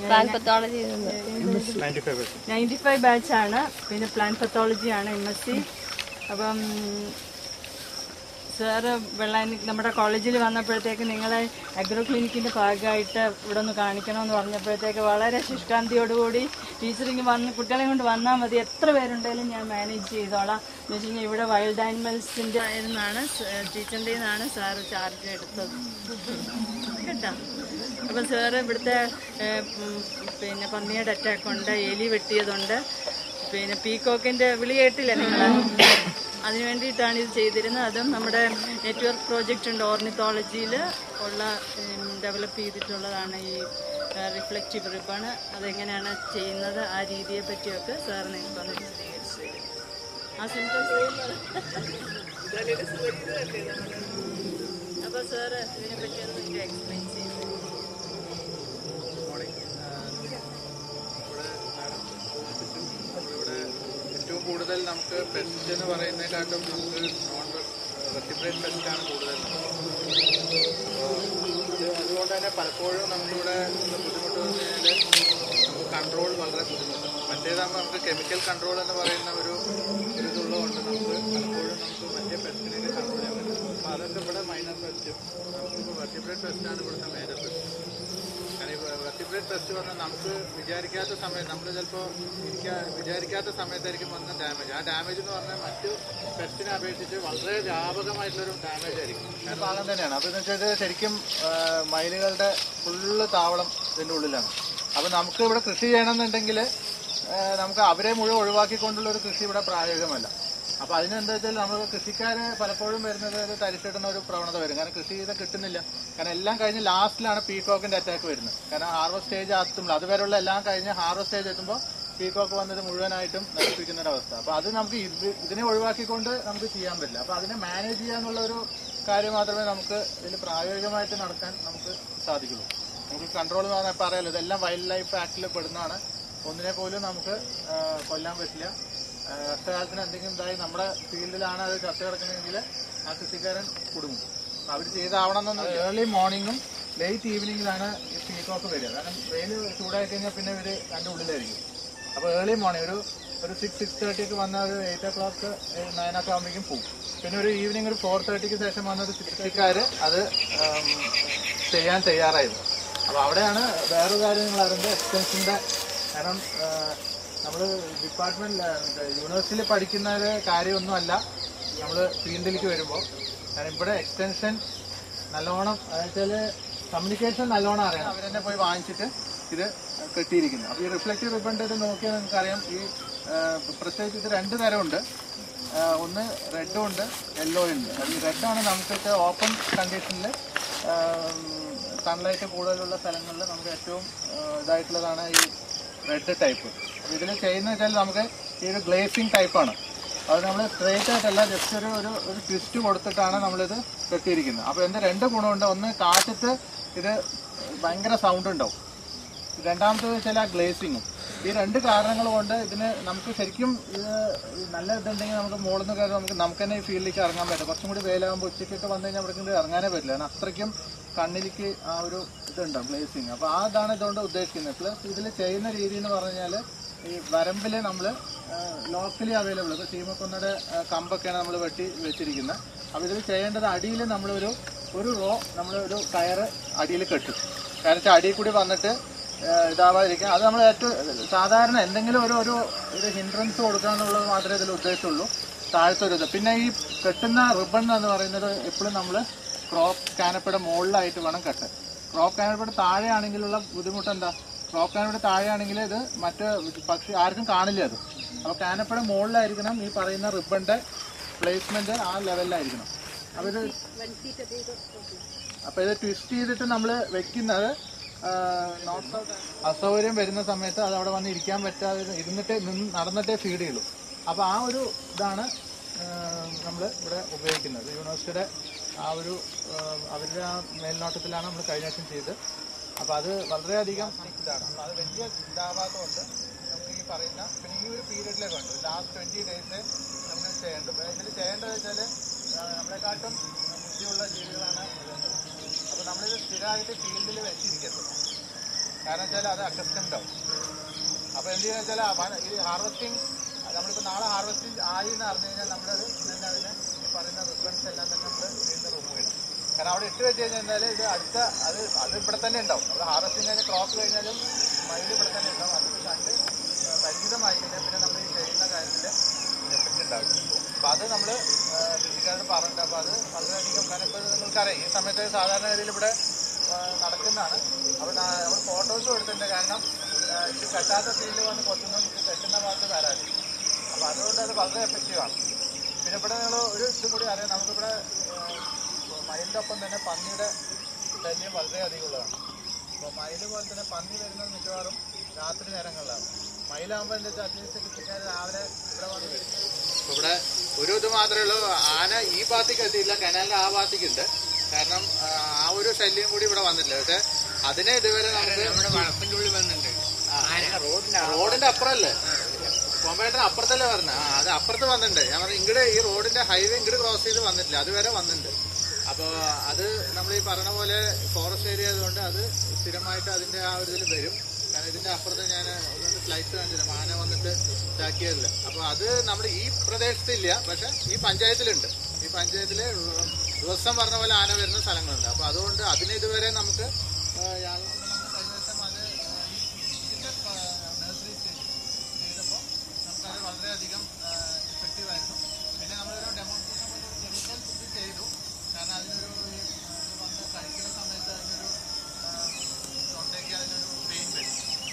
plan pathology ninety five percent ninety five ബാച്ചാണ് പിന്നെ plant പത്തോളജിയാണ് എം എസ് സി അപ്പം സാറ് വെള്ളാനി നമ്മുടെ കോളേജിൽ വന്നപ്പോഴത്തേക്ക് നിങ്ങളെ അഗ്രോ ക്ലിനിക്കിൻ്റെ ഭാഗമായിട്ട് ഇവിടെ ഒന്ന് കാണിക്കണമെന്ന് പറഞ്ഞപ്പോഴത്തേക്ക് വളരെ ശുഷ്കാന്തിയോടുകൂടി ടീച്ചറിങ് വന്ന് കുട്ടികളെ കൊണ്ട് വന്നാൽ മതി എത്ര പേരുണ്ടെങ്കിലും ഞാൻ മാനേജ് ചെയ്തോളാം എന്ന് വെച്ച് കഴിഞ്ഞാൽ ഇവിടെ വൈൽഡ് ആനിമൽസിൻ്റെ നിന്നാണ് ടീച്ചറിൻ്റെ നിന്നാണ് സാറ് ചാർജ് എടുത്തത് കേട്ടോ അപ്പം സാറ് ഇവിടുത്തെ ഏഹ്, ഉം, പിന്നെ പന്നിയുടെ അറ്റാക്ക് ഉണ്ട് എലി വെട്ടിയതുണ്ട് പിന്നെ പീകോക്കിൻ്റെ വിളി കേട്ടില്ല നിങ്ങൾ അതിന് വേണ്ടിയിട്ടാണ് ഇത് ചെയ്തിരുന്നത് അതും നമ്മുടെ നെറ്റ്വർക്ക് പ്രോജക്റ്റ് ഉണ്ട് ഓർണിത്തോളജിയിൽ ഉള്ള ഡെവലപ്പ് ചെയ്തിട്ടുള്ളതാണ് ഈ റിഫ്ലക്റ്റീവ് റിബണ് അതെങ്ങനെയാണ് ചെയ്യുന്നത് ആ രീതിയെ പറ്റിയൊക്കെ സാർ നിങ്ങൾക്കൊന്ന് വിശദീകരിച്ചു തരും ആ സിംറ്റംസ് അപ്പോൾ സാറ് ഇതിനെ പറ്റിയൊന്ന് എനിക്ക് എക്സ്പ്ലെയിൻ ചെയ്യും ഇവിടെ ഏറ്റവും കൂടുതൽ നമുക്ക് പെസ്റ്റ് എന്ന് പറയുന്നതിനെക്കാട്ടും നമുക്ക് നോൺ വെർട്ടിബ്രേറ്റ് പെസ്റ്റ് ആണ് കൂടുതൽ അപ്പോൾ അത് അതുകൊണ്ട് തന്നെ പലപ്പോഴും നമുക്കിവിടെ ഉള്ള ബുദ്ധിമുട്ട് എന്ന് കഴിഞ്ഞാൽ നമുക്ക് കൺട്രോൾ വളരെ ബുദ്ധിമുട്ട് മറ്റേതാകുമ്പോൾ നമുക്ക് കെമിക്കൽ കൺട്രോൾ എന്ന് പറയുന്ന ഒരു ഒരു ഇതുള്ളതുകൊണ്ട് നമുക്ക് പലപ്പോഴും നമുക്ക് മറ്റേ പെസ്റ്റിനെ കൺട്രോൾ ചെയ്യാൻ പറ്റും അപ്പോൾ അതൊക്കെ ഇവിടെ മൈനർ പെസ്റ്റും നമുക്കിപ്പോൾ വെർട്ടിബ്രേറ്റ് പെസ്റ്റാണ് ഇവിടുത്തെ മേജർ പെസ്റ്റ് കാരണം ഈ വെർട്ടിബ്രേറ്റ് ടെസ്റ്റ് പറഞ്ഞാൽ നമുക്ക് വിചാരിക്കാത്ത സമയം നമ്മൾ ചിലപ്പോൾ വിചാരിക്കാത്ത സമയത്തായിരിക്കും വന്ന ഡാമേജ് ആ ഡാമേജ് എന്ന് പറഞ്ഞാൽ മറ്റു ടെസ്റ്റിനെ അപേക്ഷിച്ച് വളരെ വ്യാപകമായിട്ടുള്ളൊരു ഡാമേജ് ആയിരിക്കും ഈ ഭാഗം തന്നെയാണ് അപ്പോൾ എന്ന് വെച്ചാൽ ഇത് ശരിക്കും ആ, മയിലുകളുടെ ഫുള്ള് താവളം ഇതിൻ്റെ ഉള്ളിലാണ് അപ്പോൾ നമുക്ക് ഇവിടെ കൃഷി ചെയ്യണമെന്നുണ്ടെങ്കിൽ ആ, നമുക്ക് അവരെ മുഴുവൻ ഒഴിവാക്കിക്കൊണ്ടുള്ള ഒരു കൃഷി ഇവിടെ പ്രായോഗികമല്ല അപ്പൊ അതിനെന്താ വെച്ചാൽ നമ്മൾ കൃഷിക്കാര് പലപ്പോഴും വരുന്നത് ഒരു തരിച്ചിടുന്ന ഒരു പ്രവണത വരും കാരണം കൃഷി ചെയ്ത് കിട്ടുന്നില്ല കാരണം എല്ലാം കഴിഞ്ഞ് ലാസ്റ്റിലാണ് പീകോക്കിന്റെ അറ്റാക്ക് വരുന്നത് കാരണം ഹാർവസ്റ്റ് സ്റ്റേജ് എത്തുമ്പോൾ അതുവരെയുള്ള എല്ലാം കഴിഞ്ഞ് ഹാർവസ്റ്റ് സ്റ്റേജ് എത്തുമ്പോൾ പീകോക്ക് വന്നത് മുഴുവനായിട്ടും നശിപ്പിക്കുന്ന ഒരു അവസ്ഥ അപ്പൊ അത് നമുക്ക് ഇത് ഇതിനെ ഒഴിവാക്കിക്കൊണ്ട് നമുക്ക് ചെയ്യാൻ പറ്റില്ല അപ്പൊ അതിനെ മാനേജ് ചെയ്യാന്നുള്ള ഒരു കാര്യം മാത്രമേ നമുക്ക് ഇതിൽ പ്രായോഗികമായിട്ട് നടക്കാൻ നമുക്ക് സാധിക്കുള്ളൂ നമുക്ക് കൺട്രോൾ എന്ന് പറഞ്ഞാൽ പറയാലോ ഇതെല്ലാം വൈൽഡ് ലൈഫ് ആക്ടിൽ പെടുന്നതാണ് ഒന്നിനെ പോലും നമുക്ക് ആ, കൊല്ലാൻ പറ്റില്ല ആ, കഷ്ടകാലത്തിന് എന്തെങ്കിലും ഇതായി നമ്മുടെ ഫീൽഡിലാണ് അത് ചത്ത കിടക്കുന്നതെങ്കിൽ ആ കൃഷിക്കാരൻ കുടുങ്ങും അവർ ചെയ്താവണമെന്നൊന്നും ഏർലി മോർണിംഗും ലേറ്റ് ഈവനിങ്ങിലാണ് ഈ പീക്കോക്ക് വരിക കാരണം വെയിൽ ചൂടായി കഴിഞ്ഞാൽ പിന്നെ ഇവർ അതിൻ്റെ ഉള്ളിലായിരിക്കും അപ്പോൾ ഏർലി മോർണിംഗ് ഒരു ഒരു സിക്സ് സിക്സ് തേർട്ടിക്ക് വന്ന ഒരു eight o'clock nine o ആകുമ്പോഴേക്കും പോകും പിന്നെ ഒരു ഈവനിങ് ഒരു ഫോർ തേർട്ടിക്ക് ശേഷം വന്ന ഒരു കൃഷിക്കാർ അത് ഉം, ചെയ്യാൻ തയ്യാറായിരുന്നു അപ്പോൾ അവിടെയാണ് വേറൊരു കാര്യം നിങ്ങൾ അറിയുന്നത് എക്സ്റ്റൻഷൻ്റെ കാരണം നമ്മൾ ഡിപ്പാർട്ട്മെന്റ് യൂണിവേഴ്സിറ്റിയിൽ പഠിക്കുന്ന ഒരു കാര്യമൊന്നുമല്ല നമ്മൾ ഫീൽഡിലേക്ക് വരുമ്പോൾ കാരണം ഇവിടെ എക്സ്റ്റൻഷൻ നല്ലോണം അതായത് കമ്മ്യൂണിക്കേഷൻ നല്ലോണം അറിയണം അവർ തന്നെ പോയി വാങ്ങിച്ചിട്ട് ഇത് കെട്ടിയിരിക്കുന്നു അപ്പോൾ ഈ റിഫ്ലക്റ്റീവ് റിബണിൻ്റെ ഇത് നോക്കിയാൽ നിങ്ങൾക്കറിയാം ഈ ആ, പ്രത്യേകിച്ച് ഇത് രണ്ട് തരമുണ്ട് ആ, ഒന്ന് റെഡും ഉണ്ട് യെല്ലോ ഉണ്ട് അത് ഈ റെഡാണ് നമുക്കൊക്കെ ഓപ്പൺ കണ്ടീഷനിൽ സൺലൈറ്റ് കൂടുതലുള്ള സ്ഥലങ്ങളിൽ നമുക്ക് ഏറ്റവും ആ, ഇതായിട്ടുള്ളതാണ് ഈ റെഡ് ടൈപ്പ് ഇതിൽ ചെയ്യുന്ന വെച്ചാൽ നമുക്ക് ഈ ഒരു ഗ്ലേസിങ് ടൈപ്പാണ് അത് നമ്മൾ സ്ട്രേറ്റ് ആയിട്ടല്ല ജസ്റ്റ് ഒരു ഒരു ഒരു ട്വിസ്റ്റ് കൊടുത്തിട്ടാണ് നമ്മളിത് കെട്ടിയിരിക്കുന്നത് അപ്പോൾ എൻ്റെ രണ്ട് ഗുണമുണ്ട് ഒന്ന് കാറ്റത്ത് ഇത് ഭയങ്കര സൗണ്ട് ഉണ്ടാവും രണ്ടാമത്തത് വെച്ചാൽ ആ ഗ്ലേസിങ്ങും ഈ രണ്ട് കാരണങ്ങൾ കൊണ്ട് ഇതിന് നമുക്ക് ശരിക്കും ഇത് നല്ല ഇതുണ്ടെങ്കിൽ നമുക്ക് മുകളിൽ നിന്ന് കയറി നമുക്ക് നമുക്ക് തന്നെ ഈ ഫീൽഡിലേക്ക് ഇറങ്ങാൻ പറ്റും കുറച്ചും കൂടി വെയിലാകുമ്പോൾ ഉച്ചയ്ക്കൊക്കെ വന്നു കഴിഞ്ഞാൽ അവിടെ ഇറങ്ങാനേ പറ്റില്ല കാരണം അത്രയ്ക്കും കണ്ണിലേക്ക് ആ ഒരു ഇതുണ്ടാവും ഗ്ലേസിങ് അപ്പോൾ ആ ഇതാണ് ഇതുകൊണ്ട് ഉദ്ദേശിക്കുന്നത് പ്ലസ് ഇതിൽ ചെയ്യുന്ന രീതി എന്ന് പറഞ്ഞു കഴിഞ്ഞാൽ ഈ വരമ്പിൽ നമ്മൾ ലോക്കലി അവൈലബിൾ ഇപ്പോൾ ചീമക്കൊന്നയുടെ ആ, കമ്പൊക്കെയാണ് നമ്മൾ വെട്ടി വെച്ചിരിക്കുന്നത് അപ്പോൾ ഇതിൽ ചെയ്യേണ്ടത് അടിയിൽ നമ്മളൊരു ഒരു റോ നമ്മൾ ഒരു കയറ് അടിയിൽ കെട്ടും കാരണം വെച്ചാൽ അടിയിൽ കൂടി വന്നിട്ട് ആ, ഇതാവാതിരിക്കുക അത് നമ്മൾ ഏറ്റവും സാധാരണ എന്തെങ്കിലും ഒരു ഒരു ഒരു ഹിൻഡ്രൻസ് കൊടുക്കുക എന്നുള്ളത് മാത്രമേ ഇതിൽ ഉദ്ദേശമുള്ളൂ താഴത്തെ ഒരു ഇത് പിന്നെ ഈ കെട്ടുന്ന റിബൺ എന്ന് പറയുന്നത് എപ്പോഴും നമ്മൾ ക്രോപ്പ് കാനപ്പയുടെ മുകളിലായിട്ട് വേണം കെട്ടാൻ ക്രോപ്പ് കാനപ്പയുടെ താഴെയാണെങ്കിലുള്ള ബുദ്ധിമുട്ട് എന്താ ക്രോപ്പ് കാനപ്പയുടെ താഴെയാണെങ്കിൽ ഇത് മറ്റ് പക്ഷി ആർക്കും കാണില്ല അത് അപ്പോൾ കാനപ്പയുടെ മുകളിലായിരിക്കണം ഈ പറയുന്ന റിബണിന്റെ പ്ലേസ്മെന്റ് ആ ലെവലിലായിരിക്കണം അപ്പോൾ ഇത് അപ്പോൾ ഇത് ട്വിസ്റ്റ് ചെയ്തിട്ട് നമ്മൾ വെക്കുന്നത് ആ, not so- അസൗകര്യം വരുന്ന സമയത്ത് അത് അവിടെ വന്ന് ഇരിക്കാൻ പറ്റാതെ ഇരുന്നിട്ടേ നിന്ന് നടന്നിട്ടേ ഫീഡ് ചെയ്യുള്ളൂ അപ്പോൾ ആ ഒരു ഇതാണ് നമ്മൾ ഇവിടെ ഉപയോഗിക്കുന്നത് യൂണിവേഴ്സിറ്റിയുടെ ആ ഒരു ആ, അവരുടെ ആ മേൽനോട്ടത്തിലാണ് നമ്മൾ കഴിഞ്ഞ വർഷം ചെയ്ത് അപ്പോൾ അത് വളരെയധികം ഇതാണ് അപ്പോൾ അത് വലിയ ഇതാവാത്തതുകൊണ്ട് നമുക്ക് ഈ പറയുന്ന പിന്നെ ഈ ഒരു പീരീഡിലേക്ക് ഉണ്ട് ലാസ്റ്റ് ട്വൻറ്റി ഡേയ്സ് നമുക്ക് ചെയ്യേണ്ടത് അപ്പോൾ ഇതിൽ ചെയ്യേണ്ടത് വെച്ചാൽ നമ്മളെക്കാട്ടും ബുദ്ധിയുള്ള ജീവികളാണ് ഇതുണ്ട് അപ്പോൾ നമ്മളിത് സ്ഥിരമായിട്ട് ഫീൽഡിൽ വെച്ചിരിക്കരുത് കാരണം വെച്ചാൽ അത് അക്കസ്റ്റംഡ് ആവും അപ്പോൾ എന്ത് ചെയ്യുക വെച്ചാൽ ഈ ഹാർവസ്റ്റിംഗ് നമ്മളിപ്പോൾ നാളെ ഹാർവസ്റ്റിംഗ് ആയി എന്ന് അറിഞ്ഞു കഴിഞ്ഞാൽ നമ്മളത് ഇന്ന് തന്നെ അതിന് ഈ പറയുന്ന റിസൾട്ട്സ് എല്ലാം തന്നെ നമ്മൾ വീണ്ടും റിമൂവ് ചെയ്യണം കാരണം അവിടെ ഇട്ട് വെച്ച് കഴിഞ്ഞാൽ ഇത് അടുത്ത അത് അത് ഇവിടെ തന്നെ ഉണ്ടാവും നമ്മൾ ഹാർവസ്റ്റിംഗ് കഴിഞ്ഞ് ക്രോപ്പ് കഴിഞ്ഞാലും മയിൽ ഇവിടെ തന്നെ ഉണ്ടാവും അതൊക്കെ കണ്ട് പരിചിതമായി കഴിഞ്ഞാൽ പിന്നെ നമ്മൾ ഈ ചെയ്യുന്ന കാര്യത്തിൽ എഫക്റ്റ് ഉണ്ടാവും അപ്പോൾ അത് നമ്മൾ കൃഷിക്കാരോട് പറഞ്ഞിട്ട് അപ്പോൾ അത് വളരെയധികം കാരണം ഇപ്പോൾ നിങ്ങൾക്കറിയാം ഈ സമയത്ത് സാധാരണഗതിയിൽ ഇവിടെ ആ, നടക്കുന്നതാണ് അപ്പോൾ നമ്മൾ ഫോട്ടോസും എടുത്തിട്ടുണ്ട് കാരണം ആ, ഇത് കെട്ടാത്ത ഫീൽഡിൽ വന്ന് കൊത്തുന്നു ഇത് കെട്ടുന്ന ഭാഗത്ത് വരാതെ അപ്പോൾ അതുകൊണ്ട് അത് വളരെ എഫക്റ്റീവാണ് പിന്നെ ഇവിടെ നിങ്ങൾ ഒരു ഇതും കൂടി അറിയാം നമുക്കിവിടെ മയിലിൻ്റെ ഒപ്പം തന്നെ പന്നിയുടെ ശല്യം വളരെ അധികം ഉള്ളതാണ് അപ്പോൾ മയിൽ പോലെ തന്നെ പന്നി വരുന്നത് മിക്കവാറും രാത്രി നേരങ്ങളിലാണ് മയിലാകുമ്പോൾ എന്താ വെച്ചാൽ അറ്റ്ലീസ്റ്റ് കൃഷിക്കാർ രാവിലെ ഇവിടെ വന്ന് വരും ഇവിടെ ഒരു ഇത് മാത്രമേ ഉള്ളൂ ആന ഈ ഭാഗത്തേക്ക് എത്തിയില്ല കനാലിന്റെ ആ ഭാഗത്തേക്ക് ഉണ്ട് കാരണം ആ, ആ ഒരു ശല്യം കൂടി ഇവിടെ വന്നിട്ടില്ല പക്ഷെ അതിനെ ഇതുവരെ നമുക്ക് നമ്മുടെ വളപ്പിന്റെ ഉള്ളിൽ വന്നിട്ടുണ്ട് റോഡിന്റെ റോഡിന്റെ അപ്പുറല്ലേ കോമ്പേട്ടൻ അപ്പുറത്തല്ലേ പറഞ്ഞ ആ അത് അപ്പുറത്ത് വന്നിട്ടുണ്ട് ഞാൻ പറഞ്ഞു ഇങ്ങോട്ട് ഈ റോഡിന്റെ ഹൈവേ ഇങ്ങോട്ട് ക്രോസ് ചെയ്ത് വന്നിട്ടില്ല അതുവരെ വന്നിട്ടുണ്ട് അപ്പോൾ അത് നമ്മൾ ഈ പറഞ്ഞ പോലെ ഫോറസ്റ്റ് ഏരിയ ആയതുകൊണ്ട് അത് സ്ഥിരമായിട്ട് അതിന്റെ ആ ഒരു ഇതിൽ വരും കാരണം ഇതിന്റെ അപ്പുറത്ത് ഞാൻ ഒന്ന് ഫ്ലൈറ്റ് കാണിച്ചില്ല ആന വന്നിട്ട് ഇതാക്കിയതല്ല അപ്പോൾ അത് നമ്മുടെ ഈ പ്രദേശത്തില്ല പക്ഷെ ഈ പഞ്ചായത്തിലുണ്ട് ഈ പഞ്ചായത്തിൽ ദിവസം പറഞ്ഞ പോലെ ആന വരുന്ന സ്ഥലങ്ങളുണ്ട് അപ്പോൾ അതുകൊണ്ട് അതിന് ഇതുവരെ നമുക്ക് ആ, യാതൊരു നമ്മൾ കഴിഞ്ഞ ദിവസം അത് ആ, ഈ ഇതിന്റെ നഴ്സറി സ്റ്റേജ് ചെയ്തപ്പോൾ നമുക്കത് വളരെയധികം ഇഫക്റ്റീവ് ആയിരുന്നു പിന്നെ നമ്മളൊരു ഡെമോൺസ്ട്രേഷൻ പോലെ ഒരു കെമിക്കൽ ഇത് ചെയ്തു കാരണം അതിനൊരു ഈ, ആ, ഇത് വന്ന് കഴിക്കുന്ന സമയത്ത് അതിനൊരു ആ, തൊണ്ടയ്ക്ക് അതിനൊരു പെയിൻ വരും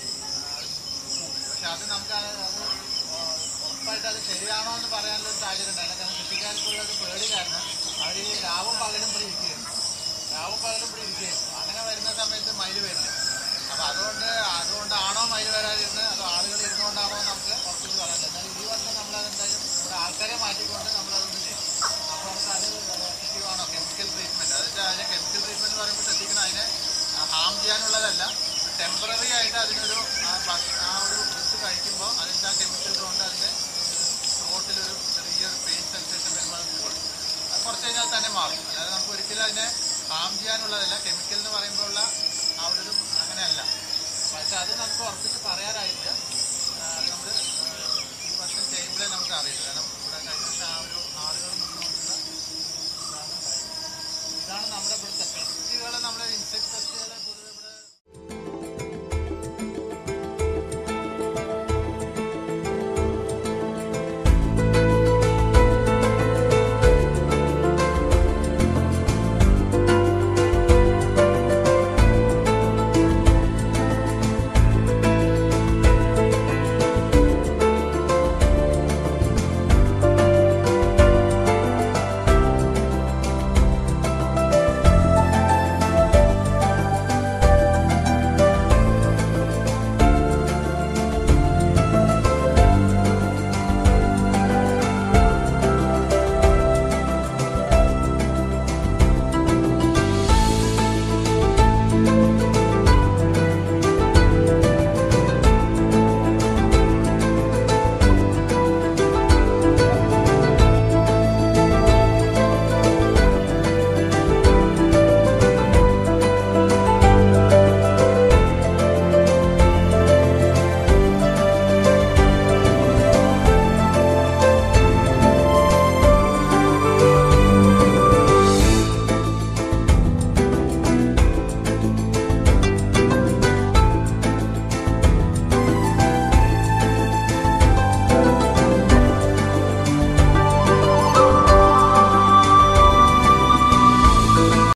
ആ, പക്ഷെ അത് നമുക്ക് അത് അത് ഉറപ്പായിട്ട് അത് ശരിയാണോ എന്ന് പറയാനുള്ള ഒരു സാഹചര്യം ഉണ്ടായില്ല കാരണം കൃഷിക്കാർക്കുള്ള ഒരു പേടി കാരണം അവർ ഈ രാവും പകലും ഇവിടെ ഇരിക്കുകയാണ് രാവും പകലും ഇവിടെ ഇരിക്കുകയാണ് അങ്ങനെ വരുന്ന സമയത്ത് മയിൽ വരുന്നത് അപ്പൊ അതുകൊണ്ട് അതുകൊണ്ടാണോ മയിൽ വരാതിരുന്നത് അതോ ആളുകൾ ഇരുന്നുകൊണ്ടാണോ എന്ന് നമുക്ക് ഉറപ്പിച്ച് പറയാൻ പറ്റില്ല എന്നാൽ ഈ വർഷം നമ്മളത് എന്തായാലും ഇവിടെ ആൾക്കാരെ മാറ്റിക്കൊണ്ട് നമ്മളതൊന്ന് ചെയ്യും അപ്പോൾ നമുക്ക് അത് എഫക്റ്റീവ് ആണോ കെമിക്കൽ ട്രീറ്റ്മെന്റ് അത് വെച്ചാൽ അതിനെ കെമിക്കൽ ട്രീറ്റ്മെന്റ് എന്ന് പറയുമ്പോൾ ശ്രദ്ധിക്കണം അതിനെ ഹാം ചെയ്യാനുള്ളതല്ല ടെമ്പററി ആയിട്ട് അതിനൊരു ആ ഭക്ഷ- ആ ഒരു ഫുഡ് കഴിക്കുമ്പോൾ അതിൻ്റെ ആ കെമിക്കൽ കൊണ്ട് അതിൻ്റെ ത്രോട്ടിലൊരു ചെറിയൊരു പെയിൻ സെൻസേഷൻ വരുമ്പോൾ അത് പോകും അത് കുറച്ച് കഴിഞ്ഞാൽ തന്നെ മാറും അല്ലാതെ നമുക്ക് ഒരിക്കലും അതിനെ ഹാം ചെയ്യാനുള്ളതല്ല കെമിക്കൽ എന്ന് പറയുമ്പോൾ ഉള്ള ആ ഒരു ഇതും അങ്ങനെയല്ല പക്ഷെ അത് നമുക്ക് ഉറപ്പിച്ച് പറയാനായില്ല